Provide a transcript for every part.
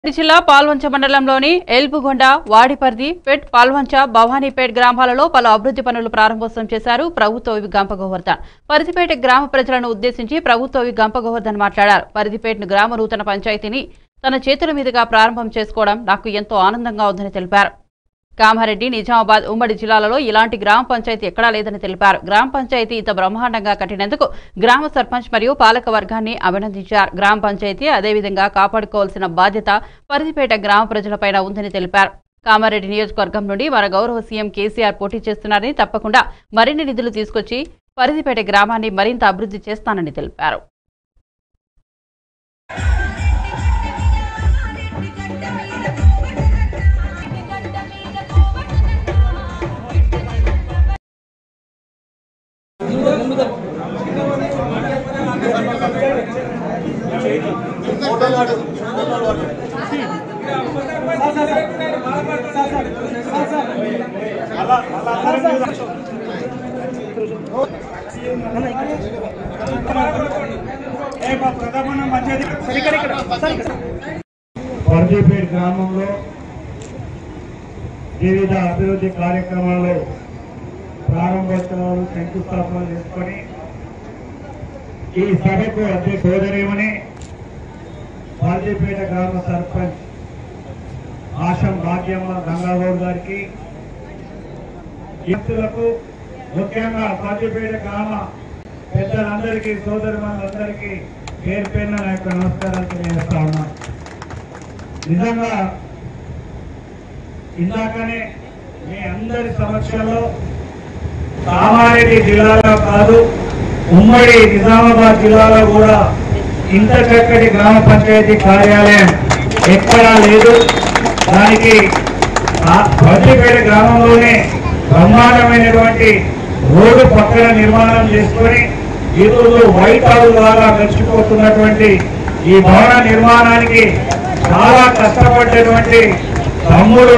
సిద్దిపేట జిల్లా పాల్వంచ మండలంలోని ఎల్బుగొండ వాడిపర్ది పెట్ పాల్వంచ భవానీపేట్ గ్రామాలలో పలు అభివృద్ధి పనులు ప్రారంభోత్సవం చేశారు ప్రభుత్వ వి గంప గోవర్ధన్ పరిధిపేట గ్రామ ప్రజలను ఉద్దేశించి ప్రభుత్వ వి గంప గోవర్ధన్ మాట్లాడారు పరిధిపేట గ్రామ నూతన పంచాయతీని తన చేతుల మీదుగా ప్రారంభం చేసుకోవడం నాకు ఎంతో ఆనందంగా ఉందని తెలిపారు కామారెడ్డి నిజామాబాద్ ఉమ్మడి జిల్లాలలో ఇలాంటి గ్రామ పంచాయతీ ఎక్కడా లేదని తెలిపారు గ్రామ పంచాయతీ ఇంత బ్రహ్మాండంగా కట్టినందుకు గ్రామ సర్పంచ్ మరియు పాలక వర్గాన్ని అభినందించారు గ్రామ పంచాయతీ అదేవిధంగా కాపాడుకోవాల్సిన బాధ్యత పరిధిపేట గ్రామ ప్రజలపైన ఉందని తెలిపారు కామారెడ్డి నియోజకవర్గం నుండి మన గౌరవ సీఎం కేసీఆర్ పోటీ చేస్తున్నారని తప్పకుండా మరిన్ని నిధులు తీసుకొచ్చి పరిధిపేట గ్రామాన్ని మరింత అభివృద్ధి చేస్తానని తెలిపారు వర్జీపేట్ గ్రామంలో వివిధ అభివృద్ధి కార్యక్రమాలు ప్రారంభోత్సవాలు శంకుస్థాపన చేసుకొని ఈ సభకు అధ్యక్ష సోదరేమని వర్జీపేట గ్రామ సర్పంచ్ ఆశం భాగ్యమ్మ గంగాగౌడ్ గారికి వ్యక్తులకు ముఖ్యంగా వర్జీపేట గ్రామ పెద్దలందరికీ సోదరులందరికీ పేరు పేరున నా యొక్క నమస్కారాలు తెలియజేస్తా ఉన్నాను నిజంగా ఇందాకనే మీ అందరి సమక్షంలో కామారెడ్డి జిల్లాలో కాదు ఉమ్మడి నిజామాబాద్ జిల్లాలో కూడా ఇంత చక్కటి గ్రామ పంచాయతీ కార్యాలయం ఎక్కడా లేదు దానికి భద్రపేట గ్రామంలోనే బ్రహ్మాండమైనటువంటి రోడ్డు పక్కన నిర్మాణం చేసుకొని ఈరోజు వైట్ హౌస్ లాగా గడిచిపోతున్నటువంటి ఈ భవన నిర్మాణానికి చాలా కష్టపడ్డటువంటి తమ్ముడు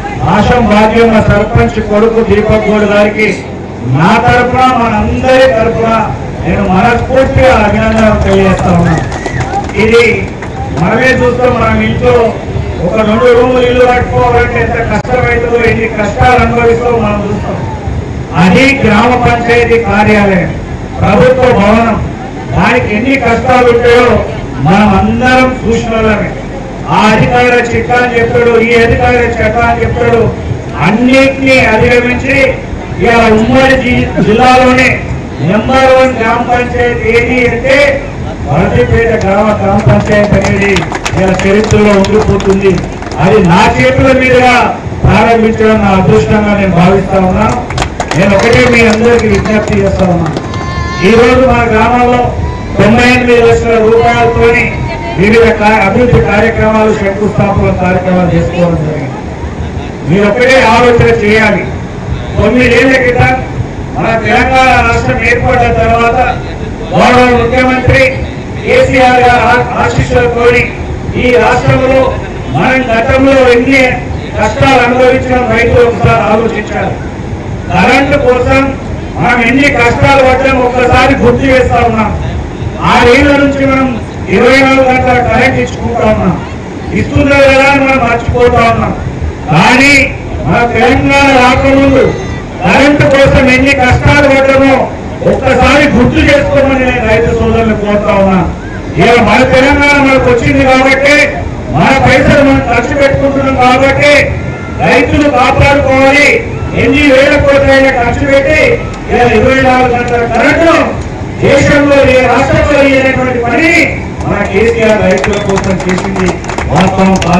ఆశం భాగ్యం సర్పంచ్ కొడుకు దీపక్ గౌడ్ గారికి నా తరఫున మనందరి తరఫున నేను మనస్ఫూర్తిగా అభినందనలు తెలియజేస్తా ఉన్నాను ఇది మనమే చూస్తాం మనం ఇంట్లో ఒక రెండు రూములు ఇల్లు కట్టుకోవాలంటే ఎంత కష్టమవుతుందో ఎన్ని కష్టాలు అనుభవిస్తామో మనం చూస్తాం అది గ్రామ పంచాయతీ కార్యాలయం ప్రభుత్వ భవనం దానికి ఎన్ని కష్టాలు ఉంటాయో మనం అందరం చూసిన వాళ్ళమే ఆ అధికార చిట్టా అని చెప్పాడు ఈ అధికార చట్టా అని చెప్పాడు అన్నిటినీ అధిగమించి ఇలా ఉమ్మడి జి- జిల్లాలోనే నెంబర్ వన్ గ్రామ పంచాయతీ ఏది అంటే వరదిపేట గ్రామ గ్రామ పంచాయతీ అనేది ఇలా చరిత్రలో ఉండిపోతుంది అది నా చేతుల మీదుగా ప్రారంభించడం నా అదృష్టంగా నేను భావిస్తా ఉన్నాను నేను ఒకటే మీ అందరికీ విజ్ఞప్తి చేస్తా ఉన్నాను ఈ రోజు మన గ్రామంలో తొంభై ఎనిమిది లక్షల రూపాయలతోని వివిధ కా- అభివృద్ధి కార్యక్రమాలు శంకుస్థాపన కార్యక్రమాలు చేసుకోవడం జరిగింది మీరు ఒకటే ఆలోచన చేయాలి తొమ్మిదేళ్ల క్రితం మన తెలంగాణ రాష్ట్రం ఏర్పడిన తర్వాత గౌరవ ముఖ్యమంత్రి కేసీఆర్ గారు ఆ- ఆశీస్సులతోని ఈ రాష్ట్రంలో మనం గతంలో ఎన్ని కష్టాలు అనుభవించిన రైతులు ఒకసారి ఆలోచించాలి కరెంటు కోసం మనం ఎన్ని కష్టాలు పడ్డాం ఒక్కసారి గుర్తు చేస్తా ఉన్నాం ఆరేళ్ల నుంచి మనం ఇరవై నాలుగు గంటల కరెంట్ ఇచ్చుకుంటా ఉన్నాం ఇస్తున్నారు కదా అని మనం మర్చిపోతా ఉన్నాం కానీ మన తెలంగాణ రాకముందు కరెంటు కోసం ఎన్ని కష్టాలు పడ్డామో ఒక్కసారి గుర్తు చేసుకోమని నేను రైతు సోదరులు కోరుతా ఉన్నా ఇక మన తెలంగాణ మనకు వచ్చింది కాబట్టి మన పైసలు మనం ఖర్చు పెట్టుకుంటున్నాం కాబట్టి రైతులు కాపాడుకోవాలి ఎన్ని వేల కోట్లైనా ఖర్చు పెట్టి ఇలా ఇరవై నాలుగు గంటల కరెంటు దేశంలో ఏ రాష్ట్రంలో లేనటువంటి పని మన కేసీఆర్ రైతుల కోసం చేసింది వాస్తవం కాదు.